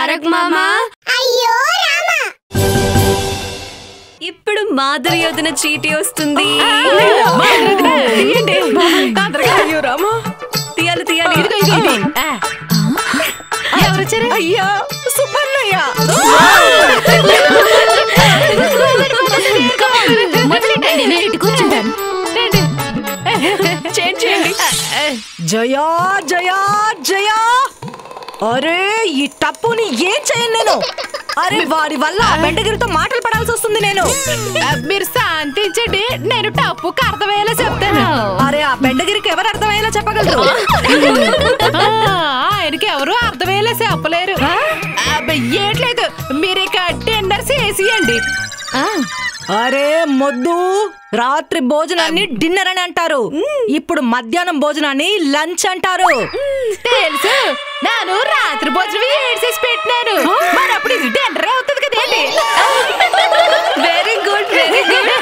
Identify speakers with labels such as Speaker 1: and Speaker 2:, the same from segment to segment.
Speaker 1: తారక్ మామా
Speaker 2: అయ్యో రామా
Speaker 1: ఇప్పుడు మాధురి వదిన చీటీ వస్తుంది తీయాలి తీయాలి
Speaker 3: ఎవరొచ్చారు
Speaker 4: అయ్యా సుబ్బన్నయ్య
Speaker 3: మొదలెట్టండి నేను ఇటు కూర్చుంటాను
Speaker 1: చేంజ్ చేయండి
Speaker 4: జయా జయా జయా అరే ఈ టప్పుని ఏం చేయను నేను అరే వాడి వల్ల ఆ బెండగిరితో మాటలు పడాల్సి వస్తుంది నేను
Speaker 3: ఆ, మీరు శాంతించండి నేను టప్పుకు అర్థమయ్యేలా చెప్తాను
Speaker 4: అరే ఆ బెండగిరికి ఎవరు అర్థమయ్యేలా చెప్పగలరు
Speaker 3: ఆ, ఆయనకి ఎవరు అర్థమయ్యేలా చెప్పలేరు అబ్బ, ఏట్లేదు మీరు ఇక టెండర్ చేసియండి
Speaker 4: అరే మొద్దు రాత్రి భోజనాన్ని డిన్నర్ అని అంటారు ఇప్పుడు మధ్యాహ్నం భోజనాన్ని లంచ్ అంటారు
Speaker 3: తెలుసు నేను రాత్రి భోజనం ఏడ్చేసి పెట్టినాను మరి అప్పుడు ఇది టెండర్ అవుతుంది కదేంటి
Speaker 1: వెరీ గుడ్ వెరీ గుడ్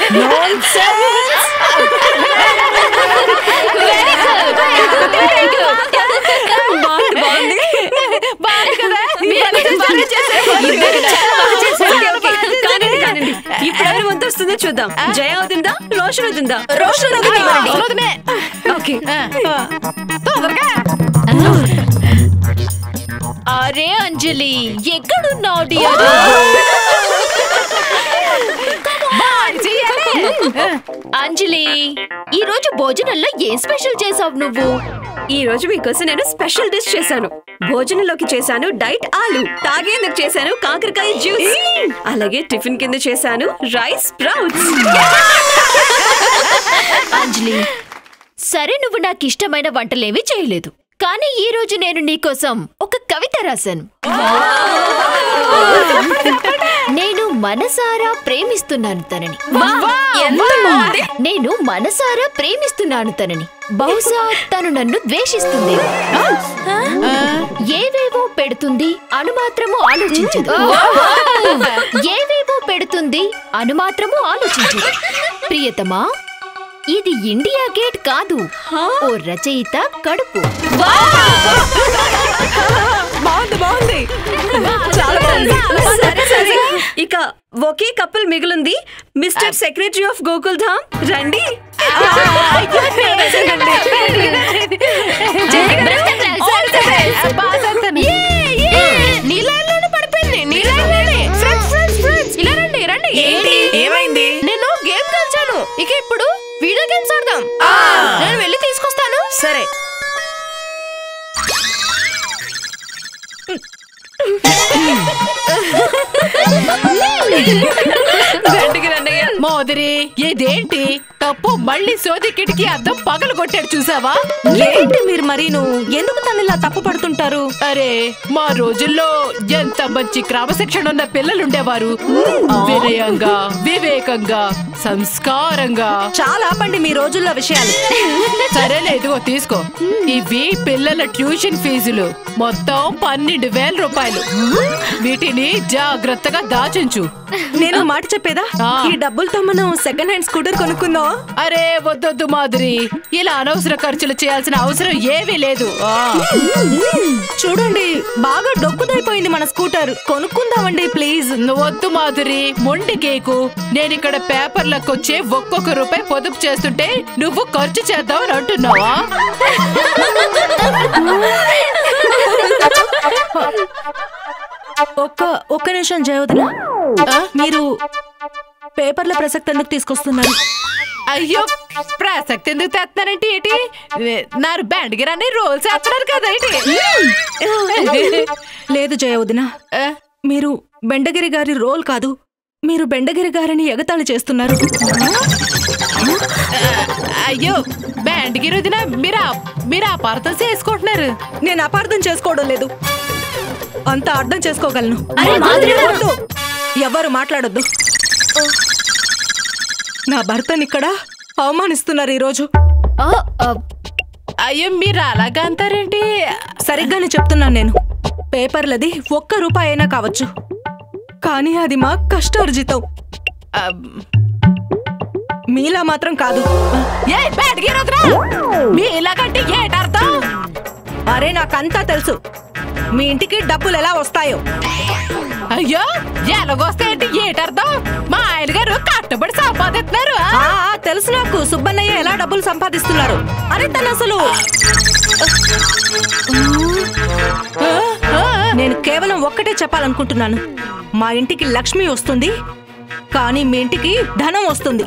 Speaker 1: బాగుంది బాగుంది
Speaker 3: బాగుంది కదా
Speaker 1: ఇద్దరు చాలా బాగా చేశారు. Okay, okay. కానండి, కానండి. ఇప్పుడు ఎవరి వంతు వస్తుందో చూద్దాం జయ అవుతుందా రోషన్ అవుతుందా రోషన్
Speaker 3: అవసరమే.
Speaker 1: ఓకే
Speaker 3: తొందరగా అరే అంజలి ఎక్కడున్నావు డియర్ అంజలి ఈ రోజు భోజనంలో ఏం స్పెషల్ చేసావు నువ్వు
Speaker 1: ఈ రోజు మీకోసం నేను స్పెషల్ డిష్ చేశాను భోజనంలోకి చేశాను డైట్ ఆలు తాగేందుకు చేశాను కాకరకాయ జ్యూస్ అలాగే టిఫిన్ కింద చేశాను రైస్ స్ప్రౌట్స్
Speaker 3: అంజలి సరే నువ్వు నాకు ఇష్టమైన వంటలేమీ చేయలేదు కానీ ఈ రోజు నేను నీకోసం ఒక కవిత రాశాను నేను మనసారా ప్రేమిస్తున్నాను తనని
Speaker 1: ఎంత బాగుంది
Speaker 3: నేను మనసారా ప్రేమిస్తున్నాను తనని బహుశా తను నన్ను ద్వేషిస్తుంది ఏవేవో పెడుతుంది అను మాత్రము ఆలోచించదు ఏవేవో పెడుతుంది అను మాత్రము ఆలోచించదు ప్రియతమా ఇది ఇండియా గేట్ కాదు ఓ రచయిత కడుపు
Speaker 4: బాగుంది బాగుంది చాలా బాగుంది
Speaker 1: సరే సరే ఇక ఒకే కప్పుల్ మిగిలింది mister secretary of Gokul Dham రండి
Speaker 3: నీళ్ళలోనే పడిపోయింది నీళ్ళలోనే ఫ్రెండ్స్ ఫ్రెండ్స్ ఫ్రెండ్స్ ఇలా రండి రండి
Speaker 1: ఏంటి?
Speaker 4: ఏమైంది
Speaker 3: నేను గేమ్ కలిచాను ఇక ఇప్పుడు వీడియో గేమ్స్ ఆడదాం నేను వెళ్ళి తీసుకొస్తాను
Speaker 4: సరే
Speaker 1: రండికి రండయ్య
Speaker 3: మోదరి ఇదేంటి తప్పు మళ్ళీ సోది కిటికీ అద్దం పగలు కొట్టాడు చూసావా
Speaker 4: ఏంటి మీరు మరీను ఎందుకు తను ఇలా తప్పు పడుతుంటారు
Speaker 3: అరే మా రోజుల్లో ఎంత మంచి క్రమశిక్షణ ఉన్న పిల్లలుండేవారు వినయంగా వివేకంగా సంస్కారంగా
Speaker 4: చాలా ఆపండి మీ రోజుల్లో విషయాలు
Speaker 3: సరేలే ఇదిగో తీసుకో ఇవి పిల్లల ట్యూషన్ ఫీజులు మొత్తం పన్నెండు వేల రూపాయలు వీటిని జాగ్రత్తగా దాచుంచు
Speaker 4: నేను మాట చెప్పేదా
Speaker 3: ఆ.
Speaker 4: ఈ డబ్బులతో మనం సెకండ్ హ్యాండ్ స్కూటర్ కొనుక్కుందాం
Speaker 3: అరే వద్దొద్దు మాధురి ఇలా అనవసర ఖర్చులు చేయాల్సిన అవసరం ఏమీ లేదు ఆ,
Speaker 4: చూడండి బాగా డొక్కుదైపోయింది మన స్కూటర్ కొనుక్కుందామండి ప్లీజ్
Speaker 3: నువ్వు వద్దు మాధురి మొండి కేకు నేను ఇక్కడ పేపర్లకు వచ్చే ఒక్కొక్క రూపాయి పొదుపు చేస్తుంటే నువ్వు ఖర్చు చేద్దామని అంటున్నావా
Speaker 4: ఒక్క ఒక్క నిమిషం జయవదన
Speaker 3: ఆ?
Speaker 4: మీరు పేపర్ల ప్రసక్తి ఎందుకు తీసుకొస్తున్నారు
Speaker 3: అయ్యో ప్రసక్తి ఎందుకు తెస్తున్నానంటే ఏంటి నారు బ్యాండ్ గిరాన్ని రోల్స్ వేస్తున్నారు కదా ఏంటి
Speaker 4: లేదు జయవదిన
Speaker 3: ఆ,
Speaker 4: మీరు బెండగిరి గారి రోల్ కాదు మీరు బెండగిరి గారిని ఎగతాళి చేస్తున్నారు
Speaker 3: అయ్యో బ్యాండ్ గిరోదిన మీరు ఆ- మీరు అపార్థం చేసుకుంటున్నారు
Speaker 4: నేను అపార్థం చేసుకోవడం లేదు అంత అర్థం చేసుకోగలను
Speaker 1: అరే, మాధురి గారు.
Speaker 4: వద్దు. ఎవరు మాట్లాడొద్దు నా భర్తని ఇక్కడ అవమానిస్తున్నారు ఈరోజు
Speaker 3: ఆ, ఆ, అయ్యో మీరు అలాగా అంటారేంటి
Speaker 4: సరిగ్గానే చెప్తున్నాను నేను పేపర్లది ఒక్క రూపాయి అయినా కావచ్చు కానీ అది మా కష్టార్జితం
Speaker 3: ఆ,
Speaker 4: మీలా మాత్రం కాదు
Speaker 3: ఏ బ్యాండ్ గిరోదినా మీ ఇలాగంటే ఏంటర్థం
Speaker 4: అరే నాకంతా తెలుసు మీ ఇంటికి డబ్బులు ఎలా వస్తాయో
Speaker 3: అయ్యో ఎలాగొస్తే ఏంటి ఏటర్థం మా ఆయన గారు కట్టబడి సంపాదిస్తున్నారు ఆ?
Speaker 4: ఆ, ఆ, తెలుసు నాకు సుబ్బన్నయ్య ఎలా డబ్బులు సంపాదిస్తున్నారు అరే తను అసలు
Speaker 3: ఆ, ఆ,
Speaker 4: నేను కేవలం ఒక్కటే చెప్పాలనుకుంటున్నాను మా ఇంటికి లక్ష్మి వస్తుంది కానీ మీ ఇంటికి ధనం వస్తుంది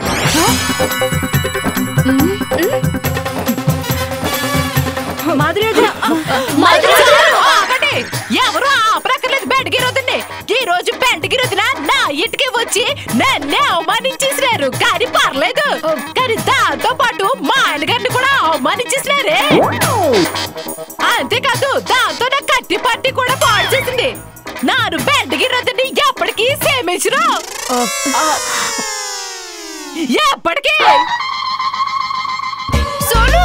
Speaker 4: మాధురి వదిన,
Speaker 3: మరి చాలు, ఆగండి. ఎవరు ఆపరక్కర్లేదు బెంటకి రోజుండి ఈ రోజు బెంటకి రోజున నా ఇంటికి వచ్చి నన్నే అవమానించేసినారు కానీ పర్లేదు కానీ దాంతో పాటు మా ఆయనగారిని కూడా అవమానించేసినారే అంతేకాదు దాంతో నా కట్టి పట్టి కూడా పాడు చేసింది నాను బెంటకి రోజుని ఎప్పటికీ సేమించరు ఎప్పటికీ సోను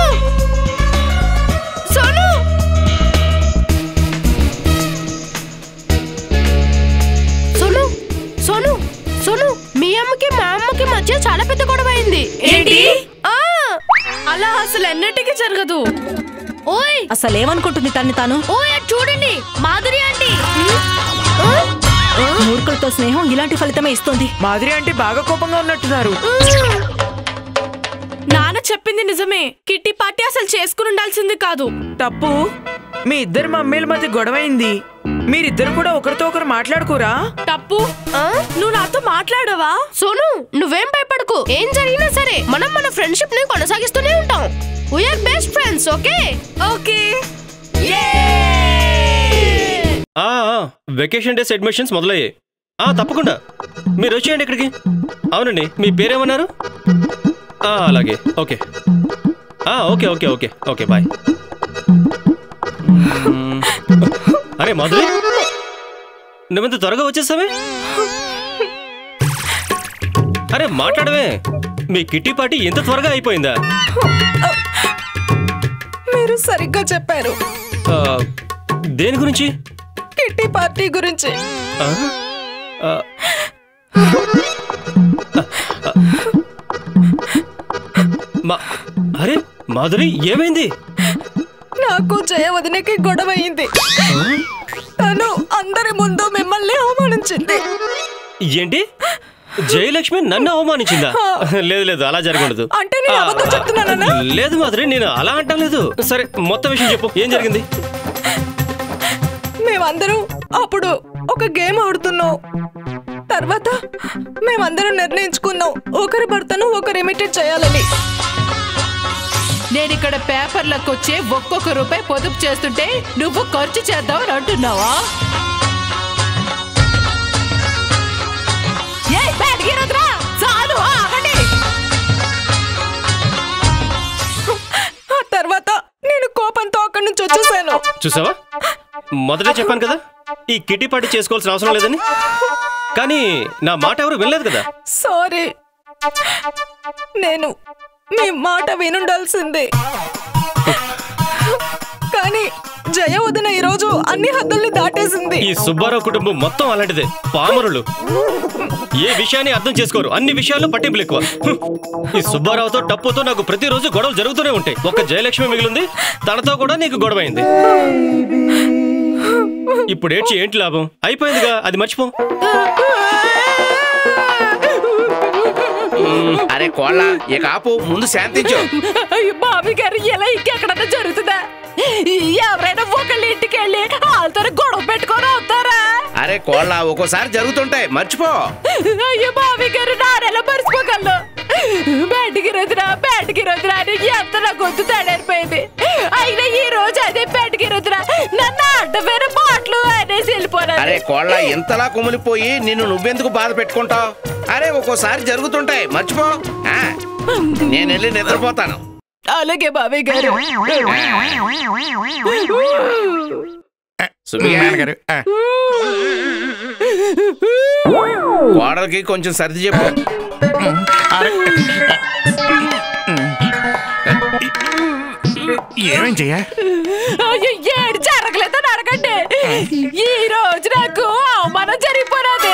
Speaker 3: సోను సోను సోను సోను మీ అమ్మకి మా అమ్మకి మధ్య చాలా పెద్ద గొడవ అయింది
Speaker 1: ఏంటి?
Speaker 3: ఆ,
Speaker 1: అలా అసలు ఎన్నటికీ జరగదు
Speaker 3: ఓయ్
Speaker 4: అసలు ఏమనుకుంటుంది తన్ని తాను
Speaker 3: ఓయ్ అటు చూడండి మాధురి ఆంటీ
Speaker 4: మూర్ఖులతో స్నేహం ఇలాంటి ఫలితమే ఇస్తుంది
Speaker 5: మాధురి అంటే బాగా కోపంగా ఉన్నట్టున్నారు
Speaker 1: నాన్న చెప్పింది నిజమే కిట్టి పార్టీ అసలు చేసుకుని ఉండాల్సింది కాదు
Speaker 5: తప్పు మీ ఇద్దరు మమ్మీల మధ్య గొడవైంది మీరిద్దరు కూడా ఒకరితో ఒకరు మాట్లాడుకోరా
Speaker 1: తప్పు నువ్వు నాతో మాట్లాడవా
Speaker 3: సోను నువ్వేం భయపడకు ఏం జరిగినా సరే మనం మన ఫ్రెండ్షిప్ ని కొనసాగిస్తూనే ఉంటాం we're best friends okay
Speaker 1: okay
Speaker 6: ఆ, ఆ, వెకేషన్ డేస్ అడ్మిషన్స్ మొదలయ్యాయి ఆ, తప్పకుండా మీరు వచ్చేయండి ఇక్కడికి అవునండి మీ పేరేమన్నారు ఆ, అలాగే ఓకే ఆ, okay okay okay okay bye మ్మ్. అరే మధురి నువ్వెంత త్వరగా వచ్చేసావే అరే మాట్లాడవే మీ కిట్టి పార్టీ ఎంత త్వరగా అయిపోయిందా
Speaker 4: మీరు సరిగ్గా చెప్పారు
Speaker 6: ఆ, దేని గురించి
Speaker 4: కిట్టి పార్టీ గురించి
Speaker 6: ఆ? ఆ, మా అరే మాధురి ఏమైంది
Speaker 4: నాకు జయ వదినకి గొడవ అయింది తను అందరి ముందు మిమ్మల్ని అవమానించింది
Speaker 6: ఏంటి జయలక్ష్మి నన్ను అవమానించిందా లేదు లేదు అలా జరగకూడదు
Speaker 4: అంటే నేను అబద్ధం చెప్తున్నానా?
Speaker 6: ఆ, లేదు మాధురి నేను అలా అంటాం లేదు సరే మొత్తం విషయం చెప్పు ఏం జరిగింది
Speaker 4: మేమందరం అప్పుడు ఒక గేమ్ ఆడుతున్నాం తర్వాత మేమందరం నిర్ణయించుకున్నాం ఒకరి భర్తను ఒకరు ఇమిటేట్ చేయాలని
Speaker 3: నేను ఇక్కడ పేపర్లకు వచ్చి ఒక్కొక్క రూపాయి పొదుపు చేస్తుంటే నువ్వు ఖర్చు చేద్దామని అంటున్నావా ఏయ్, బయటికి రుద్రా! చాలు ఆగండి
Speaker 4: ఆ తర్వాత నేను కోపంతో అక్కడి నుంచి వచ్చేసాను
Speaker 6: చూసావా మొదటే చెప్పాను కదా ఈ కిట్టి పార్టీ చేసుకోవాల్సిన అవసరం లేదని కానీ నా మాట ఎవరు వినలేదు కదా
Speaker 4: సారీ నేను మీ మాట వినుండాల్సిందే కానీ జయ వదిన ఈరోజు అన్ని హద్దుల్ని దాటేసింది
Speaker 6: ఈ సుబ్బారావు కుటుంబం మొత్తం అలాంటిదే పామరులు ఏ విషయాన్ని అర్థం చేసుకోరు అన్ని విషయాల్లో పట్టింపులు ఎక్కువ హ్మ్. ఈ సుబ్బారావుతో టప్పుతో నాకు ప్రతిరోజు గొడవలు జరుగుతూనే ఉంటాయి ఒక్క జయలక్ష్మి మిగిలింది తనతో కూడా నీకు గొడవ అయింది ఇప్పుడు ఏడ్చి ఏంటి లాభం అయిపోయిందిగా అది మర్చిపో
Speaker 7: అరే కోళ్ళ ఇక ఆపు ముందు శాంతించు
Speaker 3: అయ్యో బాబీ గారు ఇలా ఇంకెక్కడన్నా జరుగుతుందా ఎవరైనా ఒకళ్ళ ఇంటికి వెళ్ళి వాళ్ళతో గొడవ పెట్టుకొని అవుతారా
Speaker 7: అరే కోళ్ళ ఒక్కోసారి జరుగుతుంటాయి మర్చిపో
Speaker 3: అయ్యో బాబీ గారు నారెలా మర్చిపోగలను బయటికి రోజున బయటికి రోజున అని ఎంత నా గొంతు తడారిపోయింది అయినా ఈ రోజు అదే బయటికి రోజున నన్ను అడ్డమైన మాటలు అనేసి వెళ్ళిపోయినారు
Speaker 7: అరే కోళ్ళ ఇంతలా కుమిలిపోయి నిన్ను నువ్వెందుకు బాధ పెట్టుకుంటావు అరే ఒక్కోసారి జరుగుతుంటాయి మర్చిపో ఆ, నేను వెళ్ళి నిద్రపోతాను
Speaker 3: అలాగే బాబీ గారు
Speaker 7: సుబ్బయ్య,
Speaker 8: నాన్నగారు ఆ,
Speaker 7: కోడలికి కొంచెం సర్ది చెప్పు
Speaker 8: అరే. ఏమేం చెయ్య
Speaker 3: అయ్యో, ఏడు జరగలేదని అడగండి ఈ రోజు నాకు అవమానం జరిగిపోయినది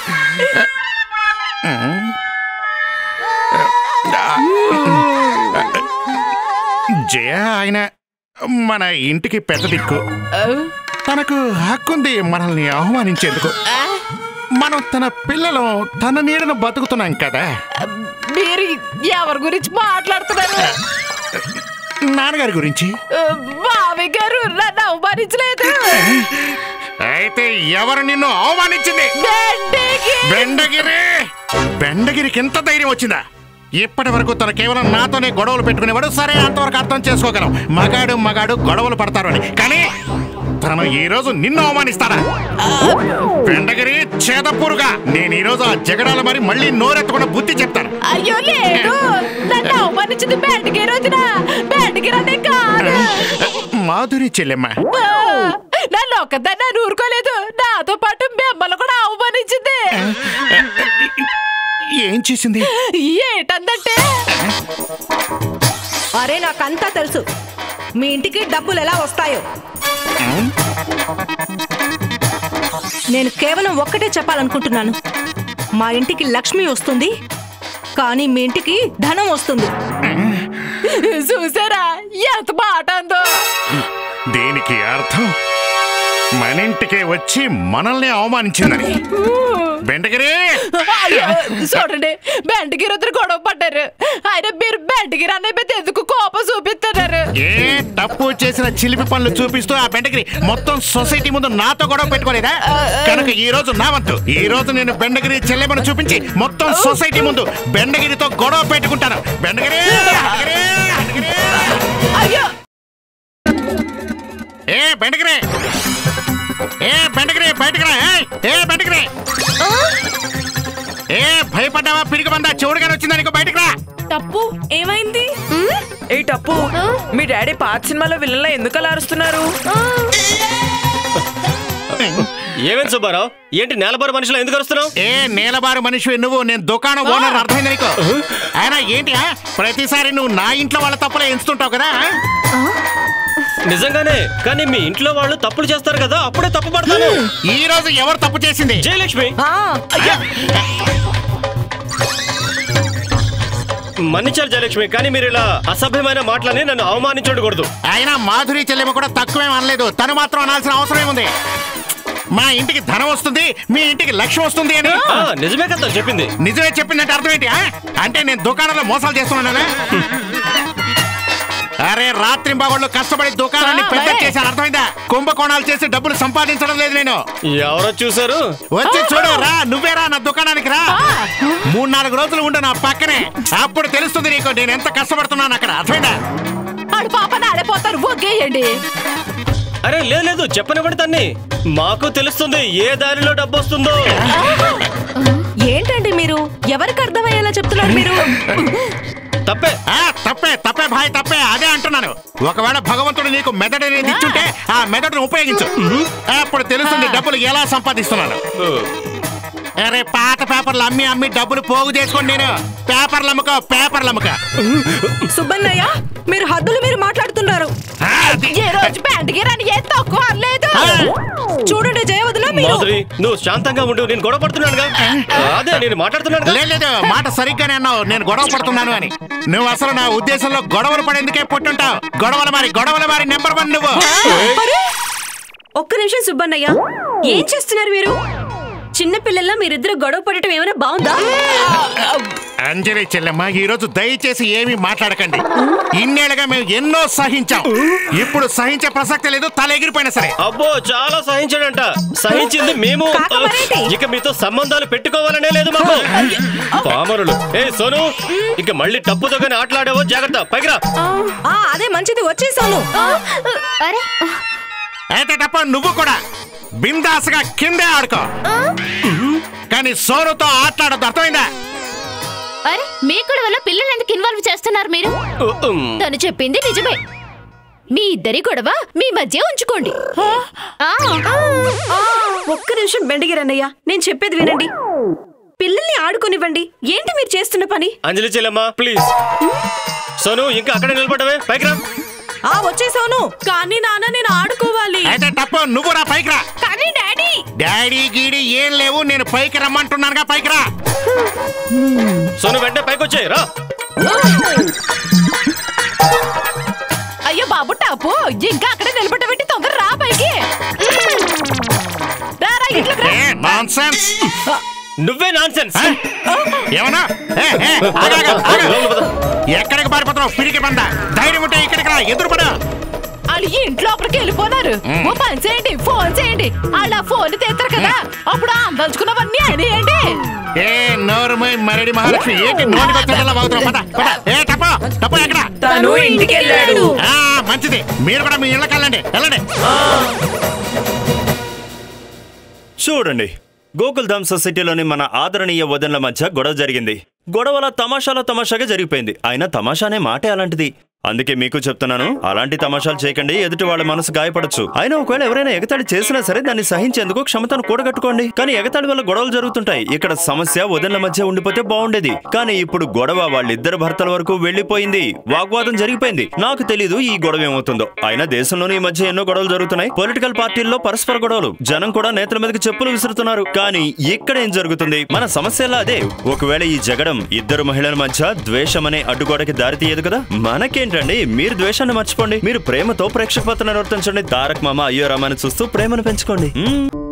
Speaker 8: జయ ఆయన మన ఇంటికి పెద్ద దిక్కు తనకు హక్కుంది మనల్ని అవమానించేందుకు మనం తన పిల్లలు తన నీడను బతుకుతున్నాం కదా
Speaker 3: మీరు ఎవరి గురించి మాట్లాడుతున్నారు
Speaker 8: నాన్నగారి గురించి
Speaker 3: మామయ్య గారు నన్ను అవమానించలేదు
Speaker 8: అయితే ఎవరు నిన్ను అవమానించింది
Speaker 3: బెండకి
Speaker 8: బెండగిరి బెండగిరికి ఎంత ధైర్యం వచ్చిందా ఇప్పటి వరకు తను కేవలం నాతోనే గొడవలు పెట్టుకునేవాడు సరే అంతవరకు అర్థం చేసుకోగలం మగాడు మగాడు గొడవలు పడతారు అని కానీ తను ఈ రోజు నిన్ను అవమానిస్తాడా బెండగిరి చేదపురుగా నేను ఈ రోజు ఆ జగడాల మరి మళ్ళీ నోరెత్తకుండా బుద్ధి చెప్తాను
Speaker 3: అయ్యో లేదు నన్ను అవమానించింది బెండకి రోజున బెండకి అనే కాదు
Speaker 8: మాధురి చెల్లెమ్మ
Speaker 3: ఆ, నన్ను ఒక్కదాన్ని ఊరుకోలేదు నాతో పాటు మిమ్మల్ని కూడా అవమానించింది
Speaker 8: ఏం చేసింది
Speaker 3: ఏటందంటే
Speaker 4: అరే నాకంతా తెలుసు మీ ఇంటికి డబ్బులు ఎలా వస్తాయో నేను కేవలం ఒక్కటే చెప్పాలనుకుంటున్నాను మా ఇంటికి లక్ష్మి వస్తుంది కానీ మీ ఇంటికి ధనం వస్తుంది
Speaker 3: చూసారా ఎంత మాట అందో
Speaker 8: దీనికి అర్థం మన ఇంటికే వచ్చి మనల్ని అవమానించిందని బెండగిరి
Speaker 3: అయ్యో, చూడండి బెండగిరి ఇద్దరు గొడవ పడ్డారు ఆయన మీరు బెండగిరి అనే పెద్ద ఎందుకు కోపం చూపిస్తున్నారు
Speaker 8: ఏ తప్పు చేసిన చిలిపి పనులు చూపిస్తూ ఆ బెండగిరి మొత్తం సొసైటీ ముందు నాతో గొడవ పెట్టుకోలేదా కనుక ఈ రోజు నా వంతు ఈ రోజు నేను బెండగిరి చెల్లెమని చూపించి మొత్తం సొసైటీ ముందు బెండగిరితో గొడవ పెట్టుకుంటాను బెండగిరి బెండగిరి, బెండగిరి.
Speaker 3: అయ్యో
Speaker 8: ఏ బెండగిరి ఏ బెండగిరి బయటకు రా ఏయ్, ఏ బెండగిరి ఏ భయపడ్డావా పిడికి బందా చెవుడుగానే వచ్చిందా నీకు బయటకు రా
Speaker 1: తప్పు ఏమైంది
Speaker 5: ఏ టప్పు మీ డాడీ పాత సినిమాలో విలన్లా ఎందుకు అలా అరుస్తున్నారు
Speaker 6: ఏమేం సుబ్బారావు ఏంటి నేలబారు మనుషులు ఎందుకు వస్తున్నావు
Speaker 8: ఏ నేలబారు మనిషి నువ్వు నేను దుకాణం ఓనర్ అర్థమైంది నీకు ఆయన ఏంటి ఆ? ప్రతిసారి నువ్వు నా ఇంట్లో వాళ్ళ తప్పులే ఎంచుతుంటావు కదా ఆ?
Speaker 6: నిజంగానే కానీ మీ ఇంట్లో వాళ్ళు తప్పులు చేస్తారు కదా అప్పుడే తప్పు పడతాను
Speaker 8: ఈ రోజు ఎవరు తప్పు చేసింది
Speaker 6: జయలక్ష్మి
Speaker 4: ఆ,
Speaker 6: మన్నించారు జయలక్ష్మి కానీ మీరు ఇలా అసభ్యమైన మాటలని నన్ను అవమానించకూడదు
Speaker 8: ఆయన మాధురి చెల్లెమ్మ కూడా తక్కువేం అనలేదు తను మాత్రం అనాల్సిన అవసరం ఏముంది మా ఇంటికి ధనం వస్తుంది మీ ఇంటికి లక్ష్యం వస్తుంది అని
Speaker 6: ఆ, నిజమే కదా తను చెప్పింది
Speaker 8: నిజమే చెప్పిందంటే అర్థం ఏంటి ఆ? అంటే నేను దుకాణంలో మోసాలు చేస్తున్నానా అరే రాత్రి బాగోళ్ళు కష్టపడి దుకాణాన్ని
Speaker 3: ఆ,
Speaker 8: పెద్ద
Speaker 3: మరే.
Speaker 8: చేశాను అర్థమైందా కుంభకోణాలు చేసి డబ్బులు సంపాదించడం లేదు నేను
Speaker 6: ఎవరో చూసారు
Speaker 8: వచ్చి చూడు రా నువ్వేరా నా దుకాణానికి రా మూడు నాలుగు రోజులు ఉండు నా పక్కనే అప్పుడు తెలుస్తుంది నీకు నేను ఎంత కష్టపడుతున్నాను అక్కడ అర్థమైందా
Speaker 3: ఆడు పాప నాడైపోతారు ఒగ్గేయండి
Speaker 6: అరే లేదు లేదు చెప్పనివ్వండి తన్ని మాకు తెలుస్తుంది ఏ దారిలో డబ్బు వస్తుందో
Speaker 4: ఏంటండి మీరు ఎవరికి అర్థమయ్యేలా చెప్తున్నారు మీరు
Speaker 6: తప్పే
Speaker 8: ఆ, తప్పే తప్పే భాయ్ తప్పే అదే అంటున్నాను ఒకవేళ భగవంతుడు నీకు మెదడు అనేది ఇచ్చుంటే ఆ మెదడును ఉపయోగించు అప్పుడు తెలుస్తుంది డబ్బులు ఎలా సంపాదిస్తున్నాను అరే పాత పేపర్లు అమ్మి అమ్మి డబ్బులు పోగు చేసుకోండి నేను పేపర్లు అమ్ముకో పేపర్లు అమ్ముకో
Speaker 4: సుబ్బన్నయ్య మీరు హద్దులు మీరు మాట్లాడుతున్నారు
Speaker 8: ఆ, అది.
Speaker 3: ఏ రోజు బెండకి రాని ఏ తక్కువ లేదు
Speaker 8: ఆ,
Speaker 4: చూడండి జయవదిన మీరు
Speaker 6: మాధురి నువ్వు శాంతంగా ఉండు నేను గొడవ పడుతున్నానుగా అదే నేను మాట్లాడుతున్నాను
Speaker 8: లేదు లేదు మాట సరిగ్గానే అన్నావు నేను గొడవ పడుతున్నాను అని నువ్వు అసలు నా ఉద్దేశంలో గొడవలు పడేందుకే పుట్టుంటావు గొడవల మారి గొడవల మారి నెంబర్ వన్ నువ్వు
Speaker 1: ఒక్క నిమిషం సుబ్బన్నయ్య ఏం చేస్తున్నారు మీరు చిన్న పిల్లల్లా మీరిద్దరు గొడవ పడటం ఏమైనా బాగుందా
Speaker 8: అంజలి చెల్లెమ్మ ఈ రోజు దయచేసి ఏమీ మాట్లాడకండి ఇన్నేళ్ళగా మేము ఎన్నో సహించాం ఇప్పుడు సహించే ప్రసక్తి లేదు తల ఎగిరిపోయినా సరే
Speaker 6: అబ్బో చాలా సహించాడంట సహించింది మేము
Speaker 4: కాక మరేంటి?
Speaker 6: ఇక మీతో సంబంధాలు పెట్టుకోవాలనే లేదు మాకు పామరులు ఏ సోను ఇక మళ్ళీ తప్పుతో కానీ ఆటలాడావో జాగ్రత్త పైకి రా
Speaker 4: ఆ, అదే మంచిది వచ్చేసాను
Speaker 2: అరే
Speaker 8: అయితే తప్ప నువ్వు కూడా బిందాస్గా కిందే ఆడుకో కానీ సోనుతో ఆటలాడద్దు అర్థమైందా
Speaker 2: అరే మీ కూడా వల్ల పిల్లలు ఎందుకు ఇన్వాల్వ్ చేస్తున్నారు మీరు
Speaker 6: ఉమ్.
Speaker 2: తను చెప్పింది నిజమే మీ ఇద్దరి గొడవ మీ మధ్య ఉంచుకోండి ఆ,
Speaker 1: ఒక్క నిమిషం బెండగిరన్నయ్య నేను చెప్పేది వినండి పిల్లల్ని ఆడుకోనివ్వండి ఏంటి మీరు చేస్తున్న పని
Speaker 6: అంజలి చెల్లెమ్మ ప్లీజ్ సోను ఇంకా అక్కడే నిలబడవే పైకి రా
Speaker 4: ఆ వచ్చేసాను
Speaker 1: కానీ నాన్న నేను ఆడుకోవాలి
Speaker 8: అయితే తప్ప నువ్వు రా పైకి రా
Speaker 1: కానీ డాడీ
Speaker 8: డాడీ గీడి ఏం లేవు నేను పైకి రమ్మంటున్నానుగా పైకి రా
Speaker 6: సోను వెంటనే పైకి వచ్చాయి రా
Speaker 3: అయ్యో బాబు టాపు ఇంకా అక్కడే నిలబెట్టబెట్టి తొందర రా పైకి రా రా ఇంట్లోకి రా
Speaker 8: ఏ నాన్సెన్స్
Speaker 6: నువ్వే నాన్సెన్స్
Speaker 8: ఏమన్నా ఏ, ఏ, ఆగు, ఆగు, ఆగు. ఎక్కడికి పారిపోతున్నావు పిరికి బంద ధైర్యం ఉంటే ఇక్కడికి రా ఎదురు పడా
Speaker 3: వాళ్ళు ఇంటి లోపలికి వెళ్ళిపోనారు ఓ పని చేయండి ఫోన్ చేయండి వాళ్ళు ఆ ఫోన్ తెస్తారు కదా అప్పుడు అందలుచుకున్నవన్నీ అనేయండి
Speaker 8: ఏ నోరుమై మరడి మహాలక్ష్మి ఏంటి నోటికి వచ్చేలా బాగుతున్నావు పద పద ఏ టప్ప టప్ప ఎక్కడ
Speaker 5: తను ఇంటికి వెళ్ళాడు
Speaker 8: ఆ, మంచిది మీరు కూడా మీ ఇళ్ళకి వెళ్ళండి వెళ్ళండి
Speaker 9: చూడండి గోకుల్ ధామ్ సొసైటీలోని మన ఆదరణీయ వదనల మధ్య గొడవ జరిగింది గొడవల తమాషాల తమాషాగా జరిగిపోయింది అయినా తమాషానే మాటే అలాంటిది అందుకే మీకు చెప్తున్నాను అలాంటి తమాషాలు చేయకండి ఎదుటి వాళ్ళ మనసు గాయపడచ్చు అయినా ఒకవేళ ఎవరైనా ఎగతాళి చేసినా సరే దాన్ని సహించేందుకు క్షమతను కూడగట్టుకోండి కానీ ఎగతాళి వల్ల గొడవలు జరుగుతుంటాయి ఇక్కడ సమస్య వదనల మధ్య ఉండిపోతే బాగుండేది కానీ ఇప్పుడు గొడవ వాళ్ళిద్దరు భర్తల వరకు వెళ్లిపోయింది వాగ్వాదం జరిగిపోయింది నాకు తెలీదు ఈ గొడవ ఏమవుతుందో అయినా దేశంలోని ఈ మధ్య ఎన్నో గొడవలు జరుగుతున్నాయి పొలిటికల్ పార్టీల్లో పరస్పర గొడవలు జనం కూడా నేతల మీదకి చెప్పులు విసురుతున్నారు కానీ ఇక్కడ ఏం జరుగుతుంది మన సమస్య ఎలా అదే ఒకవేళ ఈ జగడం ఇద్దరు మహిళల మధ్య ద్వేషం అనే అడ్డుగోడకి దారితీయదు కదా మనకేంటండి మీరు ద్వేషాన్ని మర్చిపోండి మీరు ప్రేమతో ప్రేక్షక పాత్రను నిర్వర్తించండి తారక్ మామ అయ్యో రామాని చూస్తూ ప్రేమను పెంచుకోండి మ్మ్.